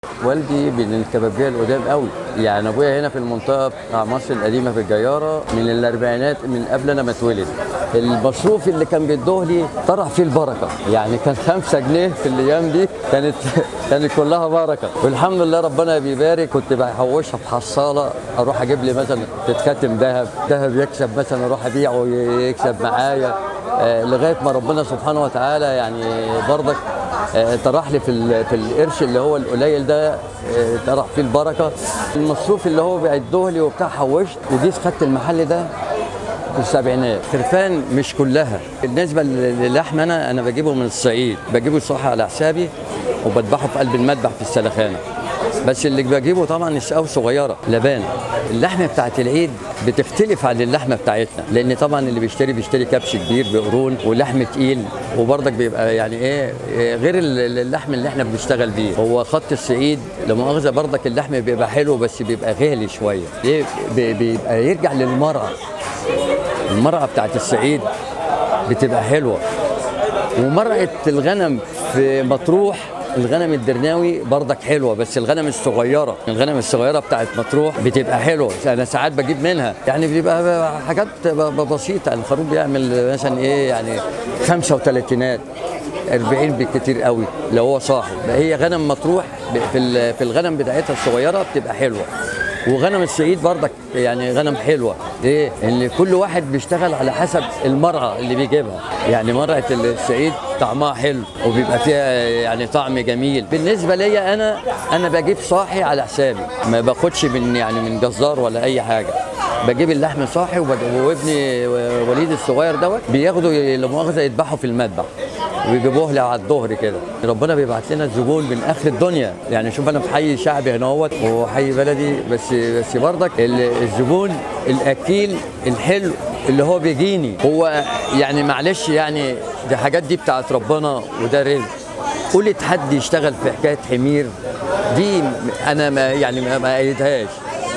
والدي من الكبابجيه القدام قوي يعني ابويا هنا في المنطقه بتاع مصر القديمه في الجياره من الاربعينات من قبل انا ما اتولد المصروف اللي كان بيدوه لي طرح فيه البركه يعني كان خمسة جنيه في الايام دي كانت كانت كلها بركه والحمد لله ربنا بيبارك كنت بحوشها في حصاله اروح اجيب لي مثلا تتكتم ذهب ذهب يكسب مثلا اروح ابيعه يكسب معايا آه، لغايه ما ربنا سبحانه وتعالى يعني برضك آه، طرح لي في ال- في القرش اللي هو القليل ده آه، طرح فيه البركه المصروف اللي هو بيعدوه لي وبتاع حوشت وجيت خدت المحل ده في السبعينات خرفان مش كلها بالنسبه للحم انا انا بجيبه من الصعيد بجيبه صح على حسابي وبذبحه في قلب المذبح في السلخانه بس اللي بجيبه طبعا نسقه صغيره لبان اللحمه بتاعت العيد بتختلف عن اللحمه بتاعتنا لان طبعا اللي بيشتري بيشتري كبش كبير بقرون ولحم تقيل وبرضك بيبقى يعني ايه إيه غير ال- اللحم اللي احنا بنشتغل بيه هو خط الصعيد لمؤاخذه برضك اللحم بيبقى حلو بس بيبقى غالي شويه ليه بي- بيبقى يرجع للمرأة المرأة بتاعت الصعيد بتبقى حلوة ومرأة الغنم في مطروح الغنم الدرناوي برضك حلوه بس الغنم الصغيره الغنم الصغيره بتاعت مطروح بتبقى حلوه انا ساعات بجيب منها يعني بيبقى حاجات ب- ب- بسيطه يعني الخروف بيعمل مثلا ايه يعني 35 40 بالكتير قوي لو هو صاحي هي غنم مطروح ب- في ال- في الغنم بتاعتها الصغيره بتبقى حلوه وغنم الصعيد برضك يعني غنم حلوه ليه؟ ان كل واحد بيشتغل على حسب المرأة اللي بيجيبها يعني مرأة الصعيد طعمها حلو وبيبقى فيها يعني طعم جميل بالنسبه ليا انا انا بجيب صاحي على حسابي ما باخدش من يعني من جزار ولا اي حاجه بجيب اللحم صاحي وبج- وابني وليد الصغير دوت بياخدوا لا مؤاخذه يذبحوا في المذبح ويجيبوه لي على الظهر كده ربنا بيبعت لنا الزبون من اخر الدنيا يعني شوف انا في حي شعبي هنا اهوت وحي بلدي بس بس برضك ال- الزبون الاكيل الحلو اللي هو بيجيني هو يعني معلش يعني دي حاجات دي بتاعت ربنا وده رزق قلت حد يشتغل في حكايه حمير دي انا ما يعني ما ما ايدهاش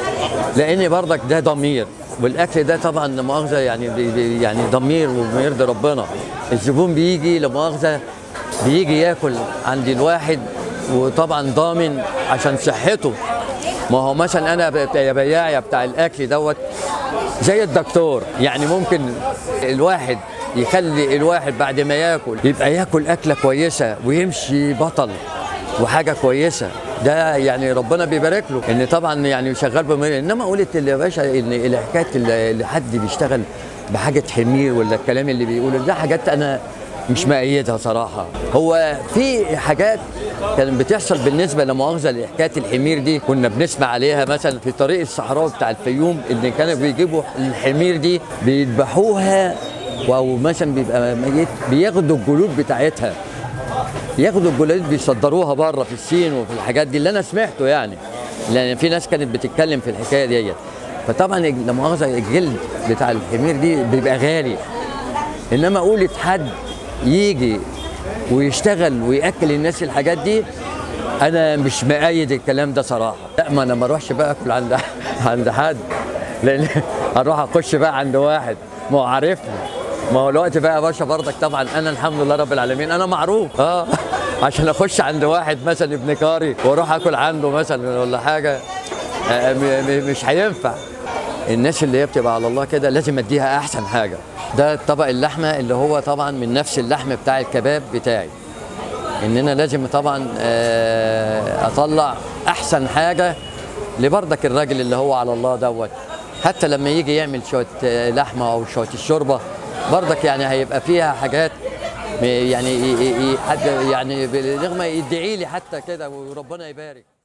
لان برضك ده ضمير والاكل ده طبعا لا مؤاخذه يعني بي بي يعني ضمير وبيرضي ربنا الزبون بيجي لا مؤاخذه بيجي ياكل عند الواحد وطبعا ضامن عشان صحته ما هو مثلا انا ب- يا بياع يا بتاع الاكل دوت زي الدكتور يعني ممكن الواحد يخلي الواحد بعد ما ياكل يبقى ياكل اكله كويسه ويمشي بطل وحاجه كويسه ده يعني ربنا بيبارك له ان طبعا يعني شغال بمير انما قلت اللي يا باشا ان اللي حكايه اللي اللي حد بيشتغل بحاجه حمير ولا الكلام اللي بيقوله ده حاجات انا مش مأيدها صراحة هو في حاجات كانت بتحصل بالنسبة لمؤاخذة لحكاية الحمير دي كنا بنسمع عليها مثلا في طريق الصحراء بتاع الفيوم ان كانوا بيجيبوا الحمير دي بيذبحوها او مثلا بيبقى ميت بياخدوا الجلود بتاعتها ياخدوا الجلود بيصدروها بره في الصين وفي الحاجات دي اللي انا سمعته يعني لان في ناس كانت بتتكلم في الحكايه ديت فطبعا لا مؤاخذه الجلد بتاع الحمير دي بيبقى غالي انما قولة حد يجي ويشتغل وياكل الناس الحاجات دي انا مش مأيد الكلام ده صراحه لا ما انا ما اروحش بقى اكل عند عند حد لان اروح اخش بقى عند واحد ما هو عارفني ما هو الوقت بقى يا باشا برضك طبعا انا الحمد لله رب العالمين انا معروف اه عشان اخش عند واحد مثلا ابن كاري واروح اكل عنده مثلا ولا حاجه آه، م- م- مش هينفع الناس اللي هي بتبقى على الله كده لازم اديها احسن حاجه ده طبق اللحمه اللي هو طبعا من نفس اللحم بتاع الكباب بتاعي ان انا لازم طبعا آه، اطلع احسن حاجه لبردك الراجل اللي هو على الله دوت حتى لما يجي يعمل شويه آه، لحمه او شويه الشوربه بردك يعني هيبقى فيها حاجات م- يعني ي- ي- ي- حد يعني بالرغم يدعي لي حتى كده وربنا يبارك